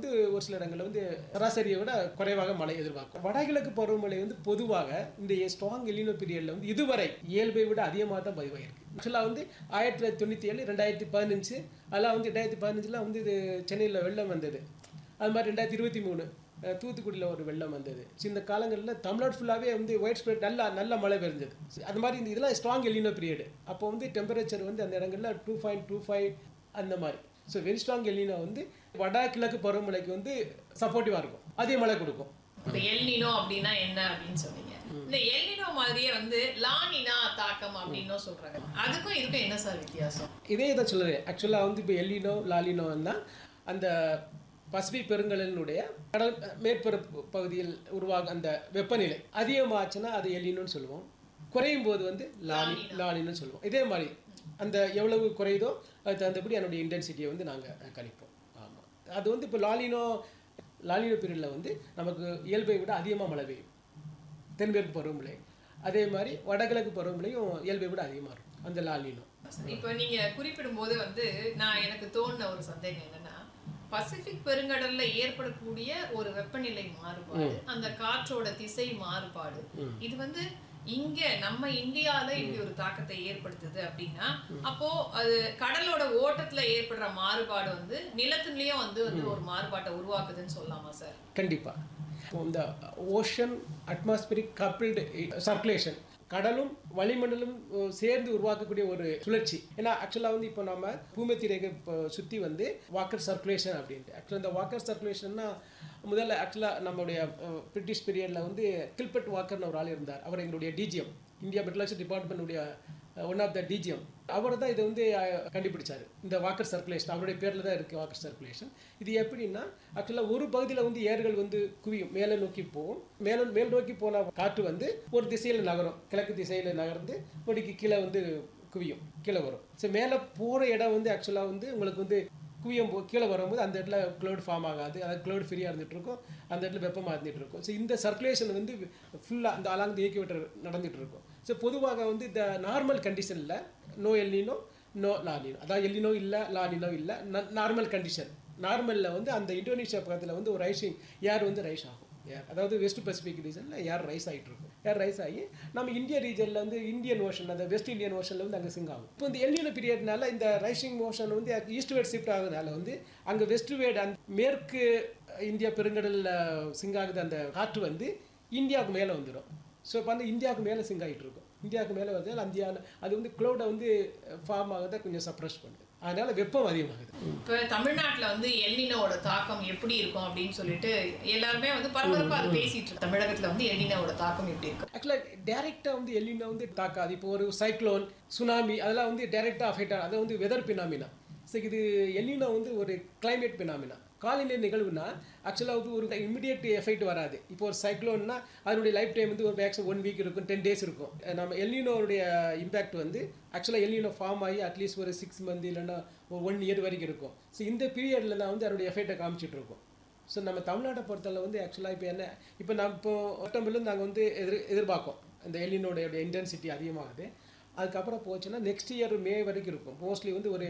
வந்து ஒரு சில இடங்களில் வந்து சராசரியை விட குறைவாக மழை எதிர்பார்க்கும் வடகிழக்கு பருவமழை வந்து பொதுவாக இந்த ஸ்ட்ராங் எலினோ பீரியடில் வந்து இதுவரை இயல்பை விட அதிகமாக தான் பதிவாயிருக்கு ஆக்சுவலாக வந்து ஆயிரத்தி தொள்ளாயிரத்தி தொண்ணூற்றி ஏழு ரெண்டாயிரத்தி பதினஞ்சு அதெல்லாம் வந்து ரெண்டாயிரத்தி பதினஞ்சில் வந்து இது சென்னையில் வெள்ளம் வந்தது அது மாதிரி ரெண்டாயிரத்தி இருபத்தி மூணு அஹ், தூத்துக்குடியில் ஒரு வெள்ளம் வந்தது So, இந்த காலங்களில் தமிழ்நாடு ஃபுல்லாகவே வந்து ஒயிட் ஸ்ப்ரெட் நல்லா நல்ல மழை பெஞ்சது அது மாதிரி இந்த இதெல்லாம் ஸ்ட்ராங் எலினோ பீரியடு அப்போ வந்து டெம்பரேச்சர் வந்து அந்த இடங்களில் டூ பாயிண்ட் டூ ஃபைவ் அந்த மாதிரி ஸோ வெரி ஸ்ட்ராங் எலினோ வந்து வடகிழக்கு பருவமழைக்கு வந்து சப்போர்ட்டிவாக இருக்கும் அதிக மழை கொடுக்கும் இப்ப எல்னினோ அப்படின்னா என்ன அப்படின்னு சொன்னீங்க இந்த எல்னினோ மாதிரியே வந்து லானினா தாக்கம் அப்படின்னும் சொல்றாங்க அதுக்கும் இதுக்கும் என்ன சார் வித்தியாசம் இதே இதை சொல்லுறேன் ஆக்சுவலாக வந்து இப்போ எல்லினோ லாலினோன்னா அந்த பசிபிக் பெருங்கடலினுடைய கடல் மேற்பரப்பு பகுதியில் உருவாகும் அந்த வெப்பநிலை அதிகமாச்சுன்னா அது எல்லினோன்னு சொல்லுவோம் குறையும் போது வந்து லானி லானின்னு சொல்லுவோம் இதே மாதிரி அந்த எவ்வளவு குறையுதோ அதுக்கு தகுந்தபடி அதனுடைய இன்டென்சிட்டியை வந்து நாங்கள் கணிப்போம் ஆமாம் அது வந்து இப்போ லாலினோ லாலினோ பீரியடில் வந்து நமக்கு இயல்பை விட அதிகமாக மழை பெய்யும் தென்மேற்கு பருவமழை அதே மாதிரி வடகிழக்கு பருவமழையும் இயல்பை விட அதிகமாக இருக்கும் அந்த லாலினோ இப்போ நீங்க குறிப்பிடும் போது வந்து நான் எனக்கு தோணுன ஒரு சந்தேகம் என்னன்னா பசிபிக் பெருங்கடல்ல ஏற்படக்கூடிய ஒரு வெப்பநிலை மாறுபாடு அந்த காற்றோட திசை மாறுபாடு இது வந்து இங்க நம்ம இந்தியால இப்படி ஒரு தாக்கத்தை ஏற்படுத்துது அப்படின்னா அப்போ அது கடலோட ஓட்டத்துல ஏற்படுற மாறுபாடு வந்து நிலத்துலயும் வந்து வந்து ஒரு மாறுபாட்டை உருவாக்குதுன்னு சொல்லலாமா சார் கண்டிப்பாக இந்த ஓஷன் அட்மாஸ்பியரிக் கப்பிள்டு சர்க்குலேஷன் கடலும் வளிமண்டலும் அஹ், சேர்ந்து உருவாக்கக்கூடிய ஒரு சுழற்சி ஏன்னா ஆக்சுவலாக வந்து இப்போ நம்ம பூமத்தி ரேகை இப்போ சுற்றி வந்து வாக்கர் சர்க்குலேஷன் அப்படின்ட்டு ஆக்சுவலாக இந்த வாக்கர் சர்க்குலேஷன்னா முதல்ல ஆக்சுவலாக நம்மளுடைய அஹ், பிரிட்டிஷ் பீரியடில் வந்து கில்பர்ட் வாக்கர்னு ஒரு ஆள் இருந்தார் அவர் எங்களுடைய டிஜிஎம் இந்தியா மெட்ரலஜி டிபார்ட்மெண்ட்டுடைய ஒன் ஆஃப் த டிஜிஎம் அவர் தான் இதை வந்து அஹ், கண்டுபிடிச்சாரு இந்த வாக்கர் சர்க்குலேஷன் அவருடைய பேரில் தான் இருக்குது வாக்கர் சர்க்குலேஷன் இது எப்படின்னா ஆக்சுவலாக ஒரு பகுதியில் வந்து ஏர்கள் வந்து குவியும் மேலே நோக்கி போகும் மேலே மேல் நோக்கி போன காற்று வந்து ஒரு திசையில் நகரும் கிழக்கு திசையில் நகர்ந்து ஒடிக்கு கீழே வந்து குவியும் கீழே வரும் ஸோ மேலே போகிற இடம் வந்து ஆக்சுவலாக வந்து உங்களுக்கு வந்து குவியும் போ கீழே வரும்போது அந்த இடத்துல க்ளவுட் ஃபார்ம் ஆகாது அதாவது க்ளவுட் ஃப்ரீயாக இருந்துட்டு இருக்கும் அந்த இடத்துல வெப்பமாக இருந்துட்டு இருக்கும் ஸோ இந்த சர்க்குலேஷன் வந்து ஃபுல்லாக அந்த அலாங் இயக்கி விட்டு நடந்துட்டு இருக்கும் ஸோ பொதுவாக வந்து இந்த நார்மல் கண்டிஷனில் நோ எல்லினோ நோ லானினோ அதாவது எல்லினோ இல்லை லானினோ இல்லை நார்மல் கண்டிஷன் நார்மலில் வந்து அந்த இந்தோனேஷியா பக்கத்தில் வந்து ஒரு ரைசிங் ஏர் வந்து ரைஸ் ஆகும் ஏர் அதாவது வெஸ்ட் பசிபிக் ரீஜனில் ஏர் ரைஸ் ஆகிட்டு இருக்கும் ஏர் ரைஸ் ஆகி நம்ம இந்திய ரீஜனில் வந்து இந்தியன் ஓஷன் அந்த வெஸ்ட் இந்தியன் ஓஷனில் வந்து அங்கே சிங்க் ஆகும் இப்போ இந்த எல்லியோ பீரியட்னால இந்த ரைசிங் ஓஷன் வந்து ஈஸ்ட் வேர்ட் ஷிஃப்ட் ஆகுறதுனால வந்து அங்கே வெஸ்ட் வேர்ட் அந்த மேற்கு இந்தியா பெருங்கடலில் சிங்க் ஆகுது அந்த காற்று வந்து இந்தியாவுக்கு மேலே வந்துடும் ஸோ இப்போ வந்து இந்தியாவுக்கு மேலே சிங்க் ஆகிட்டு இருக்கும் இந்தியாவுக்கு மேலே வந்து இந்தியாவில் அது வந்து க்ளௌடை வந்து ஃபார்ம் ஆகிறத கொஞ்சம் சப்ரஸ் பண்ணுது அதனால வெப்பம் அதிகமாகுது இப்ப தமிழ்நாட்டுல வந்து எல்னினோட தாக்கம் எப்படி இருக்கும் அப்படின்னு சொல்லிட்டு எல்லாருமே வந்து பரபரப்பா அதை பேசிட்டு இருக்கு தமிழகத்துல வந்து எல்னினோட தாக்கம் எப்படி இருக்கும் ஆக்சுவலாக டேரெக்டாக வந்து எல்லினா வந்து தாக்காது இப்போ ஒரு சைக்ளோன் சுனாமி அதெல்லாம் வந்து டேரெக்டாக அஃபெக்ட் ஆகும் அது வந்து வெதர் பினாமினா ஸோ இது எல்லினா வந்து ஒரு கிளைமேட் பினாமினா காலநிலை நிகழ்வுனா ஆக்சுவலாக வந்து ஒரு இமிடியேட் எஃபெக்ட் வராது இப்போ ஒரு சைக்ளோன்னா அதனுடைய லைஃப் டைம் வந்து ஒரு மேக்ஸிமம் ஒன் வீக் இருக்கும் டென் டேஸ் இருக்கும் நம்ம எல்லினோடைய இம்பாக்ட் வந்து ஆக்சுவலாக எல்லினோ ஃபார்ம் ஆகி அட்லீஸ்ட் ஒரு சிக்ஸ் மந்த் இல்லைன்னா ஒரு ஒன் இயர் வரைக்கும் இருக்கும் ஸோ இந்த பீரியடில் தான் வந்து அதனுடைய எஃபெக்டை காமிச்சிட்டு இருக்கும் ஸோ நம்ம தமிழ்நாட்டை பொறுத்தளவு வந்து ஆக்சுவலாக இப்போ என்ன இப்போ நம்ம இப்போ ஒட்டம்பிலும் நாங்கள் வந்து எதிர் எதிர்பார்க்கோம் இந்த எல்லினோடைய இன்டென்சிட்டி அதிகமாகுது அதுக்கப்புறம் போச்சுன்னா நெக்ஸ்ட் இயர் மே வரைக்கும் இருக்கும் மோஸ்ட்லி வந்து ஒரு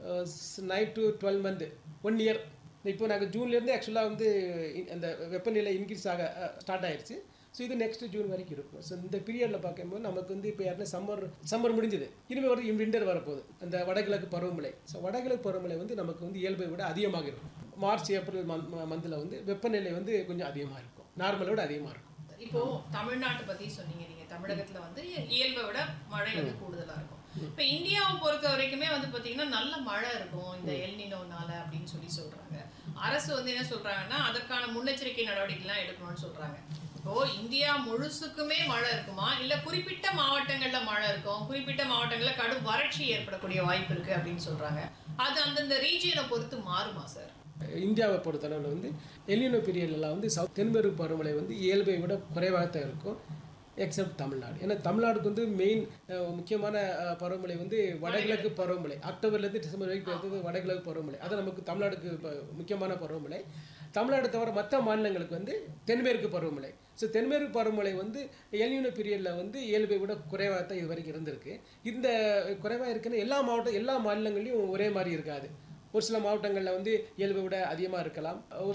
nine to twelve month one year இப்போ நாங்கள் ஜூன்லேருந்து ஆக்சுவலாக வந்து இ- அந்த வெப்பநிலை இன்க்ரீஸ் ஆக ஸ்டார்ட் ஆயிடுச்சு ஸோ இது நெக்ஸ்ட் ஜூன் வரைக்கும் இருக்கும் ஸோ இந்த பீரியடில் பார்க்கும்போது நமக்கு வந்து இப்போ யாருன்னா சம்மர் சம்மர் முடிஞ்சது இனிமேல் வந்து விண்டர் வரப்போகுது அந்த வடகிழக்கு பருவமழை ஸோ வடகிழக்கு பருவமழை வந்து நமக்கு வந்து இயல்பை விட அதிகமாக இருக்கும் மார்ச் ஏப்ரல் மந்தில் வந்து வெப்பநிலை வந்து கொஞ்சம் அதிகமாக இருக்கும் நார்மலை விட அதிகமாக இருக்கும் இப்போ தமிழ்நாட்டை பத்தி சொன்னீங்க நீங்க தமிழகத்துல வந்து இயல்பை விட மழை வந்து கூடுதலா இருக்கும் இப்ப இந்தியாவை பொறுத்த வரைக்குமே வந்து பாத்தீங்கன்னா நல்ல மழை இருக்கும் இந்த எல்னினோனால அப்படின்னு சொல்லி சொல்றாங்க அரசு வந்து என்ன சொல்றாங்கன்னா அதற்கான முன்னெச்சரிக்கை நடவடிக்கை எல்லாம் எடுக்கணும்னு சொல்றாங்க இப்போ இந்தியா முழுசுக்குமே மழை இருக்குமா இல்ல குறிப்பிட்ட மாவட்டங்கள்ல மழை இருக்கும் குறிப்பிட்ட மாவட்டங்கள்ல கடும் வறட்சி ஏற்படக்கூடிய வாய்ப்பு இருக்கு அப்படின்னு சொல்றாங்க அது அந்தந்த ரீஜியனை பொறுத்து மாறுமா சார் இந்தியாவை பொறுத்தளவில் வந்து எலினோ பீரியட்லாம் வந்து சவுத் தென்மேற்கு பருவமழை வந்து இயல்பை விட குறைவாக தான் இருக்கும் எக்ஸப்ட் தமிழ்நாடு ஏன்னா தமிழ்நாடுக்கு வந்து மெயின் முக்கியமான அஹ், பருவமழை வந்து வடகிழக்கு பருவமழை அக்டோபர்லேருந்து டிசம்பர் வரைக்கும் இருக்கிறது வடகிழக்கு பருவமழை அது நமக்கு தமிழ்நாடுக்கு இப்ப முக்கியமான பருவமழை தமிழ்நாடு தவிர மற்ற மாநிலங்களுக்கு வந்து தென்மேற்கு பருவமழை ஸோ தென்மேற்கு பருவமழை வந்து எல்யூனோ பீரியடில் வந்து இயல்பை விட குறைவாக தான் இது வரைக்கும் இருந்திருக்கு இந்த குறைவாக இருக்குன்னு எல்லா மாவட்டம் எல்லா மாநிலங்கள்லையும் ஒரே மாதிரி இருக்காது ஒரு சில மாவட்டங்களில் வந்து இயல்பை விட அதிகமாக இருக்கலாம் ஒரு